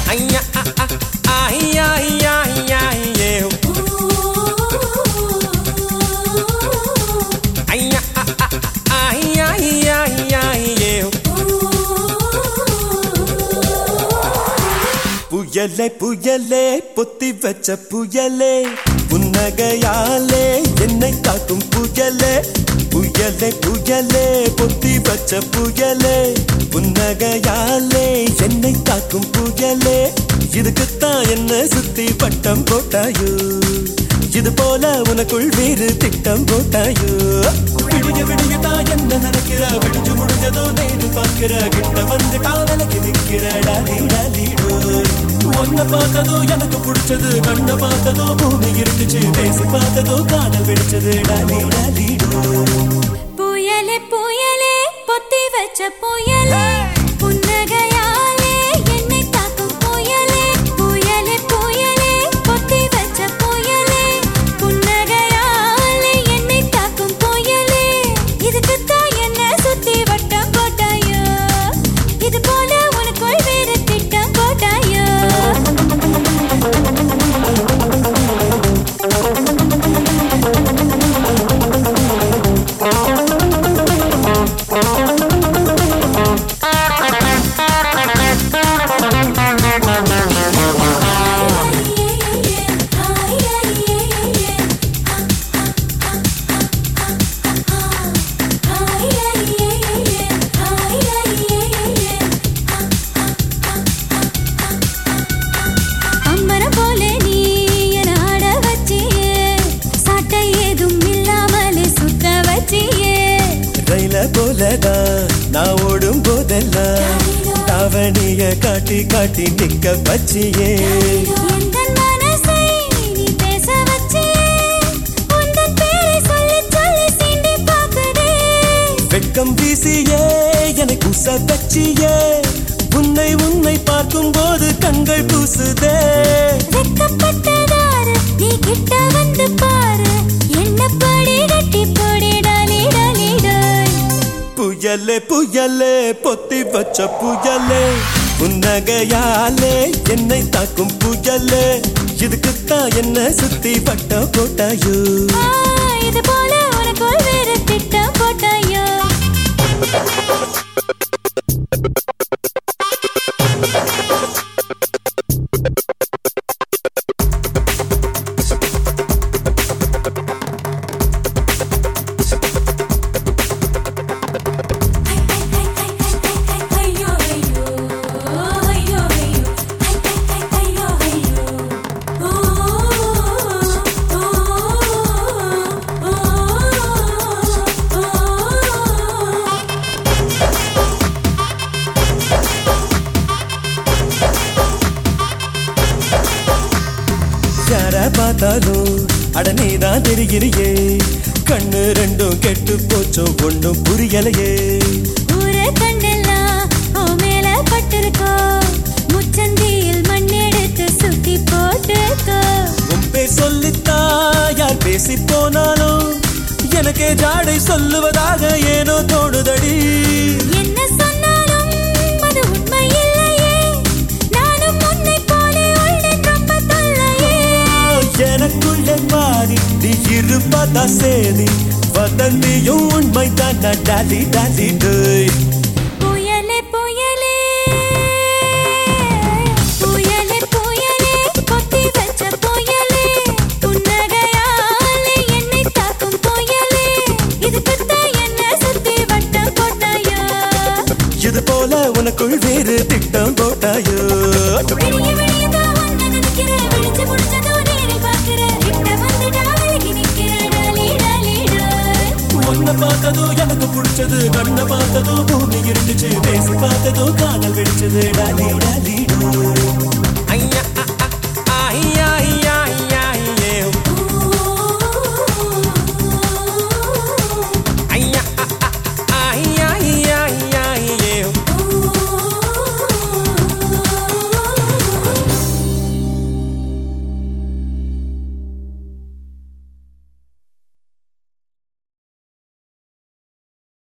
ஐயா அ, அ, ஐயா ஐயா ஐயா ஐயே. ஐயா அ, அ, ஐயா ஐயா ஐயா ஐயே. புயலே புயலே பொத்தி வச்ச புயலே புன்னகையாலே என்னை காக்கும் புயலே புயலே புயலே பொத்தி வச்ச புயலே புன்னகையாலே என்னை காக்கும் புயலே இதுக்குத்தான் என்ன சுத்தி பட்டம் போட்டாயோ இது போல உனக்குள் வேறு திட்டம் போட்டாயோ விடிய விடிய தான் என்ன நினைக்கிற விடிஞ்சு முடிஞ்சதோ நேரு பார்க்கிற கிட்ட வந்து காவலுக்கு நிற்கிற டாலி டாலிடோ ஒன்ன பார்த்ததோ எனக்கு பிடிச்சது கண்ண பார்த்ததோ பூமி இருந்துச்சு பேசி பார்த்ததோ காதல் வெடிச்சது டாலி டாலிடோ புயலே புயலே பொத்தி வச்ச புயலே புன்னகையாலே என்னை தாக்கும் புயலே புயலே புயலே பொத்தி வச்ச புயலே புன்னகையாலே என்னை தாக்கும் புயலே இதுக்குத்தான் என்ன சுத்தி வட்டம் போட்டாயோ இது போல உனக்குள் வேறு திட்டம் போட்டாயோ அம்மரம் போல நீ என ஆட வச்சியே சட்டை ஏதும் இல்லாமலே சுத்த வச்சியே ரயில போலதான் நான் ஓடும் போதெல்லாம் தாவணிய காட்டி காட்டி நிக்க பச்சியே எந்தன் மனசை நீ பேச வச்சியே உந்தன் பேரை சொல்லி சொல்லி சீண்டி பார்க்குதே வெட்கம் வீசியே எனக்கு உச பச்சியே உன்னை உன்னை பார்க்கும் போது கண்கள் பூசுதே வெட்கப்பட்டதாரு நீ கிட்ட வந்து பாரு என்ன படி கட்டி போடி டாலி டாலி டாய் புயலே புயலே பொத்தி வச்ச புயலே புன்னகையாலே என்னை தாக்கும் புயலே இதுக்குத்தான் என்ன சுத்தி பட்ட போட்டாயோ ஆ, இது போல உனக்குள் வேறு திட்டம் போட்டாயோ யார பார்த்தாலும் அட நீதான் தெரிகிறியே கண்ணு ரெண்டும் கெட்டு போச்சோ ஒண்ணும் புரியலையே ஊரே கண்ணெல்லாம் உன் மேல பட்டிருக்கோ முச்சந்தியில் மண்ணெடுத்து சுத்தி போட்டுக்கோ உன் பேர் சொல்லித்தா யார் பேசி போனாலும் எனக்கே ஜாடை சொல்லுவதாக ஏனோ தோணுதடி என்ன சொன்னாலும் அது உண்மை இல்லையே நானும் உன்னை போலே உள்ளேன் ரொம்ப தொல்லையே எனக்குள்ளே மாறி நீ இருப்பதா சேரி வதந்தியும் உண்மை தான் டாலி டாலி டேய் புயலே புயலே புயலே புயலே கொத்தி வச்ச புயலே புன்னகையாலே என்னை தாக்கும் புயலே இதுக்குத்தான் என்ன சுத்தி வட்டம் போட்டாயோ இது போல உனக்குள் வேறு திட்டம் போட்டாயோ விடிய விடியதான் உன்னை நினைக்கிறேன். விழிச்சு முடிச்சதோ நேரில் பார்க்கிறேன். கிட்ட வந்துட்டா விலகி நிற்கிறேன். டாலி, டாலி, டாய். உன்னை பார்த்ததோ எனக்கு பிடிச்சது கண்ணை பார்த்ததோ பூமி இருந்துச்சு பேசி பார்த்ததோ காதல் வெடிச்சது டாலி டாலி டோ